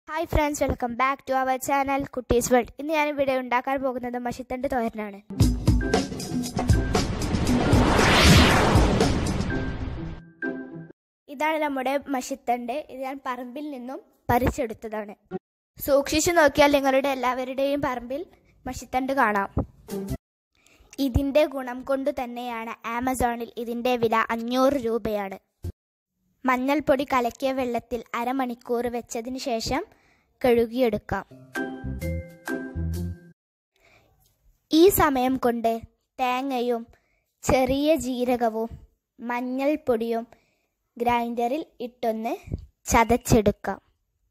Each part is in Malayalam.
hi friends welcome back to our channel കുട്ടീസ് വേൾഡ് ഇന്ന് ഞാൻ ഇവിടെ ഉണ്ടാക്കാൻ പോകുന്നത് മഷിത്തണ്ട് തോരനാണ് ഇതാണ് നമ്മുടെ മഷിത്തണ്ട് ഇത് ഞാൻ പറമ്പിൽ നിന്നും പറിച്ചെടുത്തതാണ് സൂക്ഷിച്ചു നോക്കിയാൽ നിങ്ങളുടെ എല്ലാവരുടെയും പറമ്പിൽ മഷിത്തണ്ട് കാണാം ഇതിൻ്റെ ഗുണം കൊണ്ട് തന്നെയാണ് ആമസോണിൽ ഇതിൻ്റെ വില അഞ്ഞൂറ് രൂപയാണ് മഞ്ഞൾപ്പൊടി കലക്കിയ വെള്ളത്തിൽ അരമണിക്കൂർ വെച്ചതിന് ശേഷം കഴുകിയെടുക്കാം ഈ സമയം കൊണ്ട് തേങ്ങയും ചെറിയ ജീരകവും മഞ്ഞൾപ്പൊടിയും ഗ്രൈൻഡറിൽ ഇട്ടൊന്ന് ചതച്ചെടുക്കാം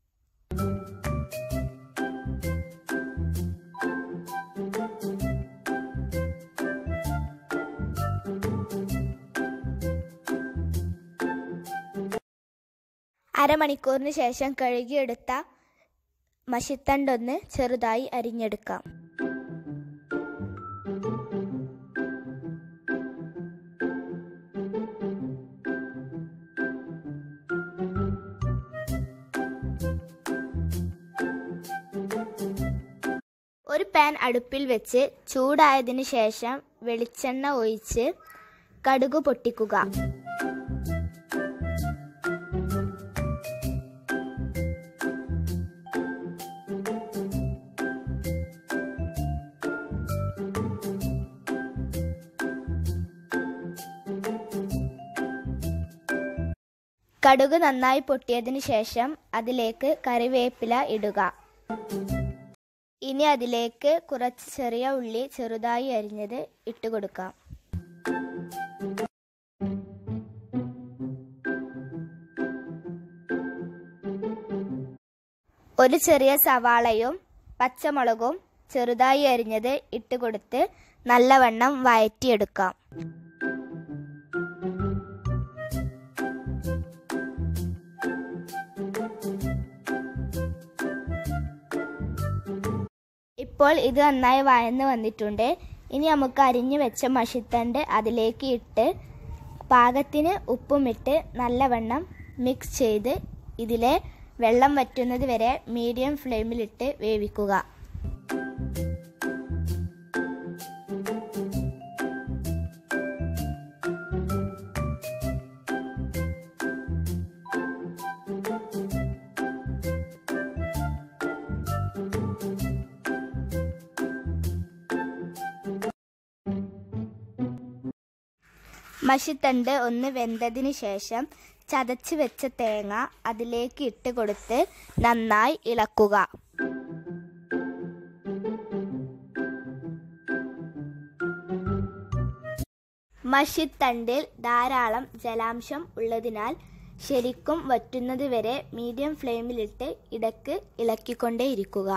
അരമണിക്കൂറിന് ശേഷം കഴുകിയെടുത്ത മഷിത്തണ്ടൊന്ന് ചെറുതായി അരിഞ്ഞെടുക്കാം ഒരു പാൻ അടുപ്പിൽ വെച്ച് ചൂടായതിനു ശേഷം വെളിച്ചെണ്ണ ഒഴിച്ച് കടുക് പൊട്ടിക്കുക കടുക് നന്നായി പൊട്ടിയതിനു ശേഷം അതിലേക്ക് കറിവേപ്പില ഇടുക ഇനി അതിലേക്ക് കുറച്ച് ചെറിയ ഉള്ളി ചെറുതായി അരിഞ്ഞത് ഇട്ട് കൊടുക്കാം ഒരു ചെറിയ സവാളയും പച്ചമുളകും ചെറുതായി അരിഞ്ഞത് ഇട്ട് കൊടുത്ത് നല്ലവണ്ണം വഴറ്റിയെടുക്കാം ഇപ്പോൾ ഇത് നന്നായി വഴന്ന് വന്നിട്ടുണ്ട് ഇനി നമുക്ക് അരിഞ്ഞു വെച്ച മഷിത്തണ്ട് അതിലേക്ക് ഇട്ട് പാകത്തിന് ഉപ്പുമിട്ട് നല്ലവണ്ണം മിക്സ് ചെയ്ത് ഇതിലെ വെള്ളം വറ്റുന്നത് വരെ മീഡിയം ഫ്ലെയിമിലിട്ട് വേവിക്കുക മഷിത്തണ്ട് ഒന്ന് വെന്തതിന് ശേഷം ചതച്ച് വെച്ച തേങ്ങ അതിലേക്ക് ഇട്ട് കൊടുത്ത് നന്നായി ഇളക്കുക മഷിത്തണ്ടിൽ ധാരാളം ജലാംശം ഉള്ളതിനാൽ ശരിക്കും വറ്റുന്നത് വരെ മീഡിയം ഫ്ലെയിമിലിട്ട് ഇടയ്ക്ക് ഇളക്കിക്കൊണ്ടേയിരിക്കുക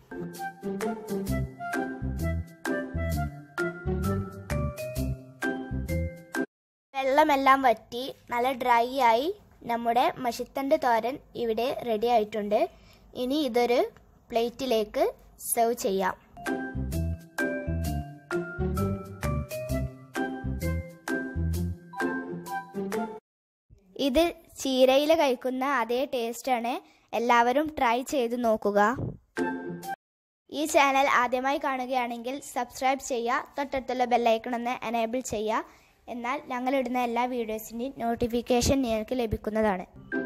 വെള്ളമെല്ലാം വറ്റി നല്ല ഡ്രൈ ആയി നമ്മുടെ മഷിത്തണ്ട് തോരൻ ഇവിടെ റെഡി ആയിട്ടുണ്ട് ഇനി ഇതൊരു പ്ലേറ്റിലേക്ക് സെർവ് ചെയ്യാം ഇത് ചീരയിൽ കഴിക്കുന്ന അതേ ടേസ്റ്റാണ് എല്ലാവരും ട്രൈ ചെയ്ത് നോക്കുക ഈ ചാനൽ ആദ്യമായി കാണുകയാണെങ്കിൽ സബ്സ്ക്രൈബ് ചെയ്യുക തൊട്ടടുത്തുള്ള ബെല്ലൈക്കൺ ഒന്ന് എനേബിൾ ചെയ്യുക എന്നാൽ ഞങ്ങളിടുന്ന എല്ലാ വീഡിയോസിൻ്റെയും നോട്ടിഫിക്കേഷൻ നിങ്ങൾക്ക് ലഭിക്കുന്നതാണ്